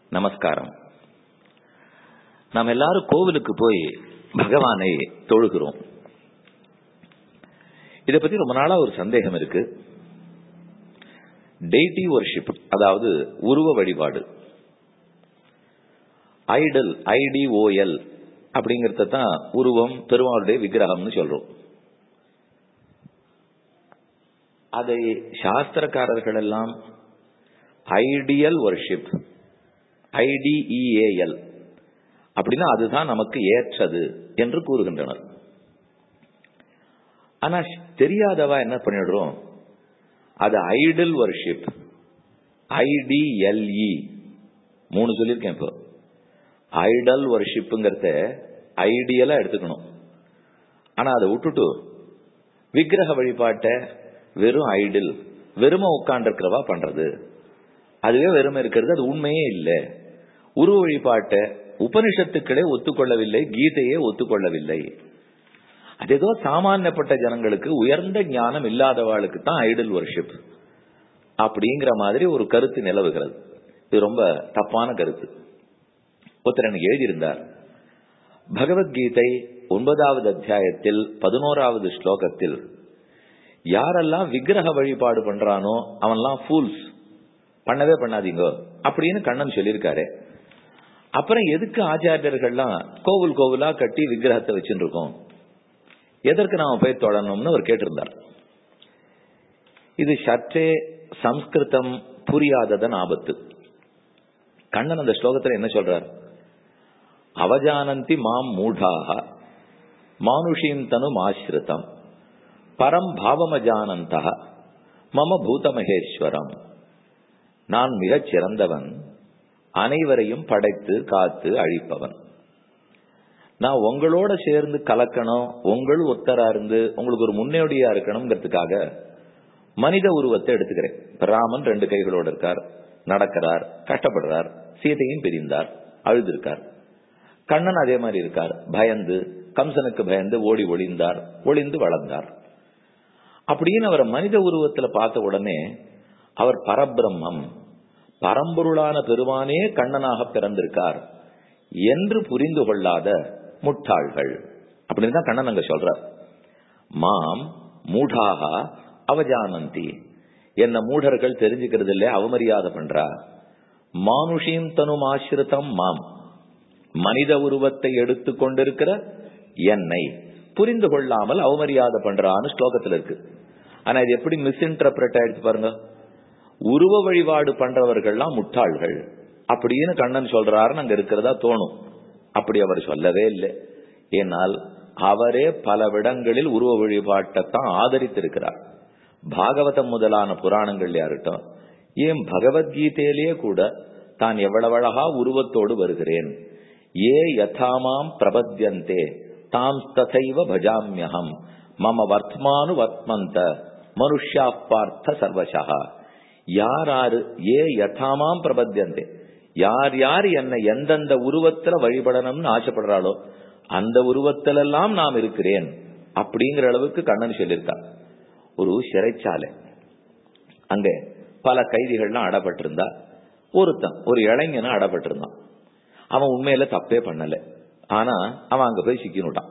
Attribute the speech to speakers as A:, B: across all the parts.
A: நமஸ்காரம் நாம் எல்லாரும் கோவிலுக்கு போய் பகவானை தொழுகிறோம் இத பத்தி ரொம்ப நாளா ஒரு சந்தேகம் இருக்கு டெய்டி ஒர்ஷிப் அதாவது உருவ வழிபாடு ஐடல் ஐடிஓஎல் அப்படிங்கறத தான் உருவம் பெருமாளுடைய விக்கிரகம்னு சொல்றோம் அதை சாஸ்திரக்காரர்கள் எல்லாம் ஐடியல் ஒர்ஷிப் ஐடிஇஏஎல் அப்படின்னா அதுதான் நமக்கு ஏற்றது என்று கூறுகின்றனர் ஆனா தெரியாதவா என்ன பண்ணிடுறோம் அது ஐடல் ஒர்ஷிப் ஐடிஎல்இ மூணு சொல்லியிருக்கேன் இப்போ ஐடல் ஒர்ஷிப்புங்கிறத ஐடியலா எடுத்துக்கணும் ஆனா அதை விட்டுட்டு விக்கிரக வழிபாட்டை வெறும் ஐடில் வெறும உட்காண்டிருக்கிறவா பண்றது அதுவே வெறுமை இருக்கிறது அது உண்மையே இல்லை உருவ வழிபாட்டை உபனிஷத்துக்களே ஒத்துக்கொள்ளவில்லை கீதையே ஒத்துக்கொள்ளவில்லை அது ஏதோ சாமானியப்பட்ட ஜனங்களுக்கு உயர்ந்த ஞானம் இல்லாதவாளுக்கு தான் ஐடல் ஒர்ஷிப் அப்படிங்கிற மாதிரி ஒரு கருத்து நிலவுகிறது இது ரொம்ப தப்பான கருத்து ஒருத்தர் எனக்கு எழுதியிருந்தார் பகவத்கீதை ஒன்பதாவது அத்தியாயத்தில் பதினோராவது ஸ்லோகத்தில் யாரெல்லாம் விக்கிரக வழிபாடு பண்றானோ அவன்லாம் ஃபூல்ஸ் பண்ணவே பண்ணாதீங்க அப்படின்னு கண்ணன் சொல்லியிருக்காரு அப்புறம் எதுக்கு ஆச்சாரியர்கள்லாம் கோவில் கோவிலா கட்டி விக்கிரகத்தை வச்சுட்டு இருக்கோம் எதற்கு நாம போய் தொடரணும்னு அவர் கேட்டிருந்தார் இது சற்றே சம்ஸ்கிருதம் புரியாததன் ஆபத்து கண்ணன் அந்த ஸ்லோகத்துல என்ன சொல்றார் அவஜானந்தி மாம் மூடாக மானுஷீம் தனு ஆசிரிதம் பரம் பாவமஜானந்த மம பூதமகேஸ்வரம் நான் மிகச் சிறந்தவன் அனைவரையும் படைத்து காத்து அழிப்பவன் நான் உங்களோட சேர்ந்து கலக்கணும் உங்கள் ஒத்தரா இருந்து உங்களுக்கு ஒரு முன்னோடியா இருக்கணுங்கிறதுக்காக மனித உருவத்தை எடுத்துக்கிறேன் ராமன் ரெண்டு கைகளோடு இருக்கார் நடக்கிறார் கஷ்டப்படுறார் சீதையும் பிரிந்தார் அழுதிருக்கார் கண்ணன் அதே மாதிரி இருக்கார் பயந்து கம்சனுக்கு பயந்து ஓடி ஒளிந்தார் ஒளிந்து வளர்ந்தார் அப்படின்னு அவரை மனித உருவத்துல பார்த்த உடனே அவர் பரபிரம்மம் பரம்பொருளான பெருமானே கண்ணனாக பிறந்திருக்கார் என்று புரிந்து கொள்ளாத முட்டாள்கள் அப்படின்னு தான் கண்ணன் அங்க சொல்றார் மாம் மூடாக அவஜானந்தி என்ன மூடர்கள் தெரிஞ்சுக்கிறது இல்ல அவமரியாதை பண்றா மானுஷீம் தனும் ஆசிரித்தம் மாம் மனித உருவத்தை எடுத்து கொண்டிருக்கிற என்னை புரிந்து கொள்ளாமல் அவமரியாதை பண்றான்னு ஸ்லோகத்தில் இருக்கு ஆனா இது எப்படி மிஸ்இன்டர்பிரட் ஆயிடுச்சு பாருங்க உருவ வழிபாடு பண்றவர்கள்லாம் முட்டாள்கள் அப்படின்னு கண்ணன் சொல்றாருன்னு அங்க இருக்கிறதா தோணும் அப்படி அவர் சொல்லவே இல்லை ஏனால் அவரே பல விடங்களில் உருவ வழிபாட்டை தான் ஆதரித்திருக்கிறார் பாகவதம் முதலான புராணங்கள்லயா இருக்கட்டும் ஏன் பகவத்கீதையிலேயே கூட தான் எவ்வளவு அழகா உருவத்தோடு வருகிறேன் ஏ யதாமாம் பிரபத்யந்தே தாம் தசைவ பஜாமியகம் மம வர்த்மானு வத்மந்த மனுஷ்யா பார்த்த சர்வசா யார் யாரு ஏ யதாமாம் பிரபத்தியந்தே யார் யார் என்னை எந்தெந்த உருவத்துல வழிபடணும்னு ஆசைப்படுறாளோ அந்த உருவத்திலெல்லாம் நாம் இருக்கிறேன் அப்படிங்கிற அளவுக்கு கண்ணன் சொல்லியிருக்கார் ஒரு சிறைச்சாலை அங்க பல கைதிகள்லாம் அடப்பட்டிருந்தா ஒருத்தன் ஒரு இளைஞனும் அடப்பட்டிருந்தான் அவன் உண்மையில தப்பே பண்ணல ஆனா அவன் அங்க போய் சிக்கினுட்டான்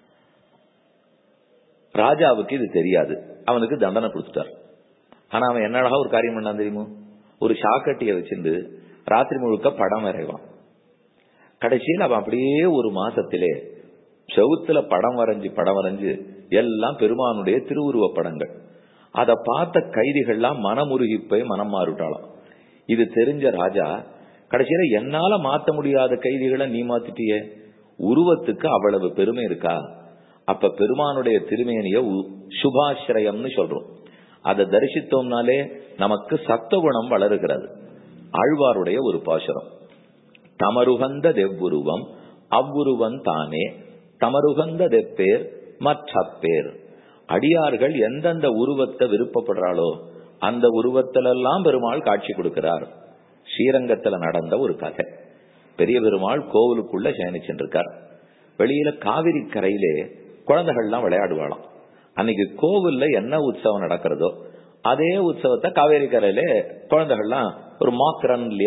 A: ராஜாவுக்கு இது தெரியாது அவனுக்கு தண்டனை கொடுத்துட்டார் ஆனா அவன் என்ன அழகா ஒரு காரியம் பண்ணான் தெரியுமோ ஒரு ஷாக்கட்டிய வச்சிருந்து ராத்திரி முழுக்க படம் வரைவான் கடைசியில் அவன் அப்படியே ஒரு மாசத்திலே செவுத்துல படம் வரைஞ்சு படம் வரைஞ்சு எல்லாம் பெருமானுடைய திருவுருவ படங்கள் அதை பார்த்த கைதிகள்லாம் மனமுருகி போய் மனம் மாறுட்டாளாம் இது தெரிஞ்ச ராஜா கடைசியில என்னால மாத்த முடியாத கைதிகளை நீ மாத்திட்டிய உருவத்துக்கு அவ்வளவு பெருமை இருக்கா அப்ப பெருமானுடைய திருமேனிய சுபாசிரயம்னு சொல்றோம் அதை தரிசித்தோம்னாலே நமக்கு சத்தகுணம் வளருகிறது ஆழ்வாருடைய ஒரு பாசுரம் தமருகந்த தெவ்வுருவம் அவ்வுருவம் தானே தமருகந்த தெப்பேர் மற்றப்பேர் அடியார்கள் எந்தெந்த உருவத்தை விருப்பப்படுறாளோ அந்த உருவத்திலெல்லாம் பெருமாள் காட்சி கொடுக்கிறார் ஸ்ரீரங்கத்துல நடந்த ஒரு கதை பெரிய பெருமாள் கோவிலுக்குள்ள சயனிச்சுருக்கார் வெளியில காவிரி கரையிலே குழந்தைகள்லாம் விளையாடுவாளாம் அன்னைக்கு கோவில்ல என்ன உற்சவம் நடக்கிறதோ அதே உற்சவத்தை காவேரி கரையில குழந்தைகள்லாம் ஒரு மாக் ரன் இல்லையா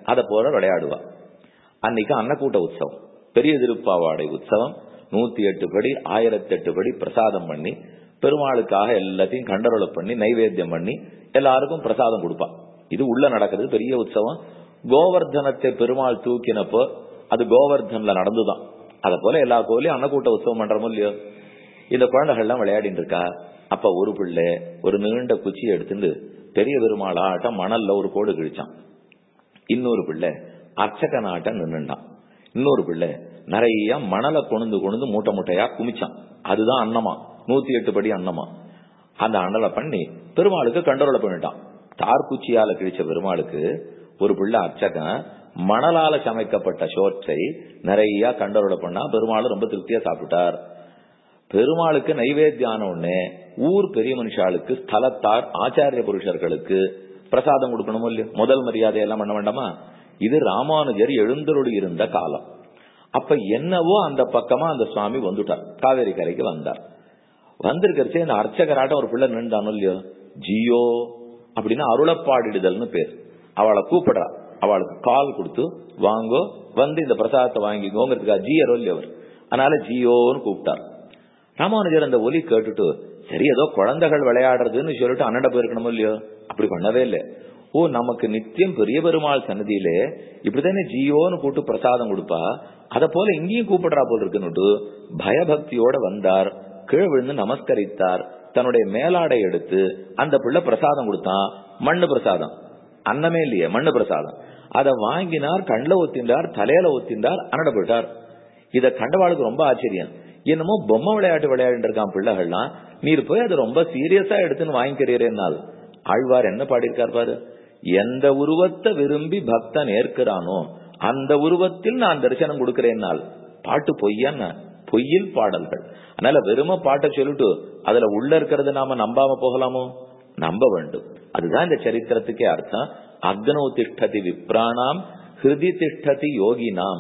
A: அத போல விளையாடுவா அன்னைக்கு அன்னக்கூட்ட உற்சவம் பெரிய திருப்பாவாடை உற்சவம் நூத்தி எட்டு படி ஆயிரத்தி எட்டு படி பிரசாதம் பண்ணி பெருமாளுக்காக எல்லாத்தையும் கண்டரோல பண்ணி நைவேத்தியம் பண்ணி எல்லாருக்கும் பிரசாதம் கொடுப்பா இது உள்ள நடக்கிறது பெரிய உற்சவம் கோவர்தனத்தை பெருமாள் தூக்கினப்போ அது கோவர்தன்ல நடந்துதான் அத போல எல்லா கோவிலையும் அன்னக்கூட்ட உற்சவம் பண்றோமோ இல்லையோ இந்த குழந்தைகள்லாம் விளையாடிட்டு இருக்கா அப்ப ஒரு பிள்ளை ஒரு நீண்ட குச்சியை எடுத்துட்டு பெரிய பெருமாள் ஆட்டம் மணல்ல ஒரு கோடு கிழிச்சான் இன்னொரு பிள்ளை அர்ச்சக நாட்டம் நின்னுட்டான் இன்னொரு பிள்ளை நிறைய மணலை கொண்டு கொண்டு மூட்டை மூட்டையா குமிச்சான் அதுதான் அன்னமா நூத்தி எட்டு படி அன்னமா அந்த அண்ணலை பண்ணி பெருமாளுக்கு கண்டரோல பண்ணிட்டான் தார்குச்சியால கிழிச்ச பெருமாளுக்கு ஒரு பிள்ளை அர்ச்சகன் மணலால சமைக்கப்பட்ட சோற்றை நிறைய கண்டரோட பண்ணா பெருமாள் ரொம்ப திருப்தியா சாப்பிட்டார் பெருமாளுக்கு நைவேத்தியான உடனே ஊர் பெரிய மனுஷாளுக்கு ஸ்தலத்தார் ஆச்சாரிய புருஷர்களுக்கு பிரசாதம் கொடுக்கணுமோ இல்லையோ முதல் மரியாதை எல்லாம் பண்ண வேண்டாமா இது ராமானுஜர் எழுந்தருளி இருந்த காலம் அப்ப என்னவோ அந்த பக்கமா அந்த சுவாமி வந்துட்டார் காவேரி கரைக்கு வந்தார் வந்திருக்கிறச்சே இந்த அர்ச்சகராட்டம் ஒரு பிள்ளை நின்றானோ இல்லையோ ஜியோ அப்படின்னு அருளப்பாடிடுதல்னு பேர் அவளை கூப்பிடுறா அவளுக்கு கால் கொடுத்து வாங்கோ வந்து இந்த பிரசாதத்தை வாங்கிக்கோங்கிறதுக்காக ஜியரோ இல்லையோ அவர் அதனால ஜியோன்னு கூப்பிட்டார் ராமானுஜர் அந்த ஒலி கேட்டுட்டு சரி ஏதோ குழந்தைகள் விளையாடுறதுன்னு சொல்லிட்டு அண்ணட போயிருக்கணுமோ இல்லையோ அப்படி பண்ணவே இல்லை ஓ நமக்கு நித்தியம் பெரிய பெருமாள் சன்னதியிலே இப்படித்தானே ஜியோன்னு கூட்டு பிரசாதம் கொடுப்பா அத போல இங்கேயும் கூப்பிடுறா போல் இருக்குன்னுட்டு பயபக்தியோட வந்தார் கீழே விழுந்து நமஸ்கரித்தார் தன்னுடைய மேலாடை எடுத்து அந்த பிள்ளை பிரசாதம் கொடுத்தான் மண்ணு பிரசாதம் அன்னமே இல்லையே மண்ணு பிரசாதம் அதை வாங்கினார் கண்ணில் ஒத்தின்றார் தலையில ஒத்தின்றார் அன்னட போயிட்டார் இத கண்டவாளுக்கு ரொம்ப ஆச்சரியம் என்னமோ பொம்மை விளையாட்டு விளையாடிட்டு இருக்கான் பிள்ளைகள்லாம் நீர் போய் அதை ரொம்ப சீரியஸா எடுத்துன்னு வாங்கிக்கிறீரேனால் ஆழ்வார் என்ன பாடியிருக்கார் பாரு எந்த உருவத்தை விரும்பி பக்தன் ஏற்கிறானோ அந்த உருவத்தில் நான் தரிசனம் கொடுக்கிறேன்னால் பாட்டு பொய்யான பொய்யில் பாடல்கள் அதனால வெறும பாட்டை சொல்லிட்டு அதுல உள்ள இருக்கிறத நாம நம்பாம போகலாமோ நம்ப வேண்டும் அதுதான் இந்த சரித்திரத்துக்கே அர்த்தம் அக்னோ திஷ்டதி விப்ராணாம் ஹிருதி திஷ்டதி யோகினாம்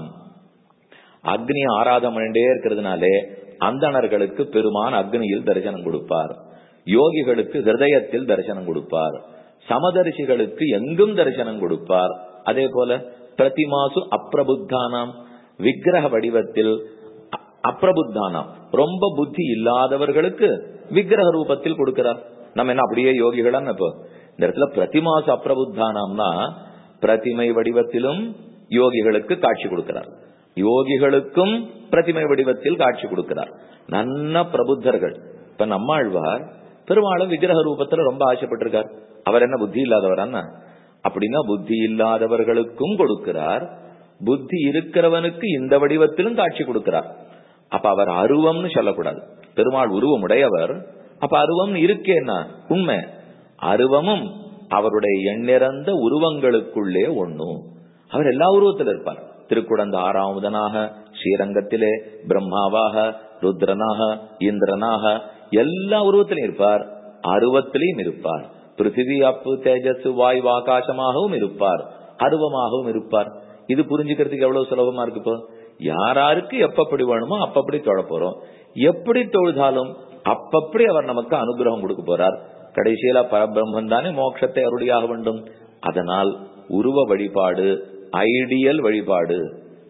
A: அக்னி ஆராதம் பண்ணிட்டே இருக்கிறதுனாலே அந்தணர்களுக்கு பெருமான் அக்னியில் தரிசனம் கொடுப்பார் யோகிகளுக்கு ஹிருதயத்தில் தரிசனம் கொடுப்பார் சமதரிசிகளுக்கு எங்கும் தரிசனம் கொடுப்பார் அதே போல பிரதிமாசு அப்பிரபுத்தானாம் விக்கிரக வடிவத்தில் அப்பிரபுத்தானாம் ரொம்ப புத்தி இல்லாதவர்களுக்கு விக்கிரக ரூபத்தில் கொடுக்கிறார் நம்ம என்ன அப்படியே யோகிகளான்னு இப்போ இந்த இடத்துல பிரதிமாசு அப்பிரபுத்தானாம்னா பிரதிமை வடிவத்திலும் யோகிகளுக்கு காட்சி கொடுக்கிறார் யோகிகளுக்கும் பிரதிமை வடிவத்தில் காட்சி கொடுக்கிறார் நன்ன பிரபுத்தர்கள் இப்ப நம்மாழ்வார் பெருமாளும் விக்கிரக ரூபத்துல ரொம்ப ஆசைப்பட்டிருக்கார் அவர் என்ன புத்தி இல்லாதவர் அண்ணா அப்படின்னா புத்தி இல்லாதவர்களுக்கும் கொடுக்கிறார் புத்தி இருக்கிறவனுக்கு இந்த வடிவத்திலும் காட்சி கொடுக்கிறார் அப்ப அவர் அருவம்னு சொல்லக்கூடாது பெருமாள் உருவம் உடையவர் அப்ப அருவம் இருக்கேன்னா உண்மை அருவமும் அவருடைய எண்ணிறந்த உருவங்களுக்குள்ளே ஒண்ணும் அவர் எல்லா உருவத்தில் இருப்பார் திருக்குடந்த ஆறாவதனாக ஸ்ரீரங்கத்திலே பிரம்மாவாக ருத்ரனாக இந்திரனாக எல்லா உருவத்திலும் இருப்பார் அருவத்திலையும் இருப்பார் பிருத்திவி அப்பு தேஜஸ் வாயு ஆகாசமாகவும் இருப்பார் அருவமாகவும் இருப்பார் இது புரிஞ்சுக்கிறதுக்கு எவ்வளவு சுலபமா இருக்கு இப்போ யாராருக்கு எப்பப்படி வேணுமோ அப்பப்படி தொழ போறோம் எப்படி தொழுதாலும் அப்பப்படி அவர் நமக்கு அனுகிரகம் கொடுக்க போறார் கடைசியில பரபிரம்மன் தானே மோட்சத்தை அருளியாக வேண்டும் அதனால் உருவ வழிபாடு ஐடியல் வழிபாடு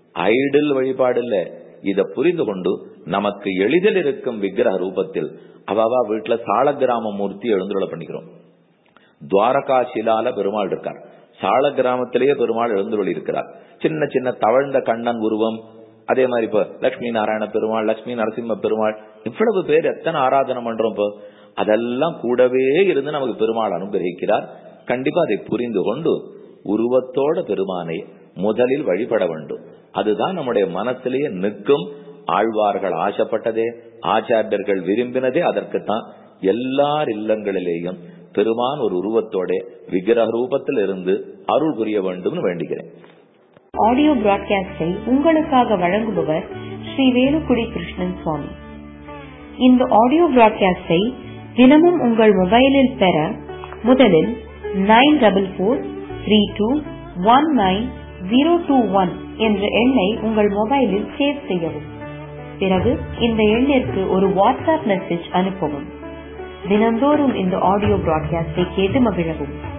A: ஐடில் வழிபாடு இல்ல இத புரிந்து கொண்டு நமக்கு எளிதில் இருக்கும் விக்கிரக ரூபத்தில் அவாவா வீட்டுல சால கிராம மூர்த்தி எழுந்துள்ள பண்ணிக்கிறோம் துவாரகா சிலால பெருமாள் இருக்கார் சால கிராமத்திலேயே பெருமாள் எழுந்துள்ள இருக்கிறார் சின்ன சின்ன தவழ்ந்த கண்ணன் உருவம் அதே மாதிரி இப்ப லட்சுமி நாராயண பெருமாள் லட்சுமி நரசிம்ம பெருமாள் இவ்வளவு பேர் எத்தனை ஆராதனை பண்றோம் இப்போ அதெல்லாம் கூடவே இருந்து நமக்கு பெருமாள் அனுகிரகிக்கிறார் கண்டிப்பா அதை புரிந்து கொண்டு உருவத்தோட பெருமானை முதலில் வழிபட வேண்டும் அதுதான் நம்முடைய மனத்திலேயே நிற்கும் ஆழ்வார்கள் ஆசைப்பட்டதே ஆச்சாரியர்கள் விரும்பினதே அதற்குத்தான் எல்லார் இல்லங்களிலேயும் பெருமான் ஒரு உருவத்தோட விக்கிரக ரூபத்தில் இருந்து அருள் புரிய வேண்டும் வேண்டுகிறேன்
B: ஆடியோ பிராட்காஸ்டை உங்களுக்காக வழங்குபவர் ஸ்ரீ வேலுக்குடி கிருஷ்ணன் சுவாமி இந்த ஆடியோ பிராட்காஸ்டை தினமும் உங்கள் மொபைலில் பெற முதலில் nine double four three two one nine zero two one என்ற எண்ணை உங்கள் மொபைலில் சேவ் செய்யவும் பிறகு இந்த எண்ணிற்கு ஒரு வாட்ஸ்அப் மெசேஜ் அனுப்பவும் தினந்தோறும் இந்த ஆடியோ பிராட்காஸ்டை கேட்டு மகிழவும்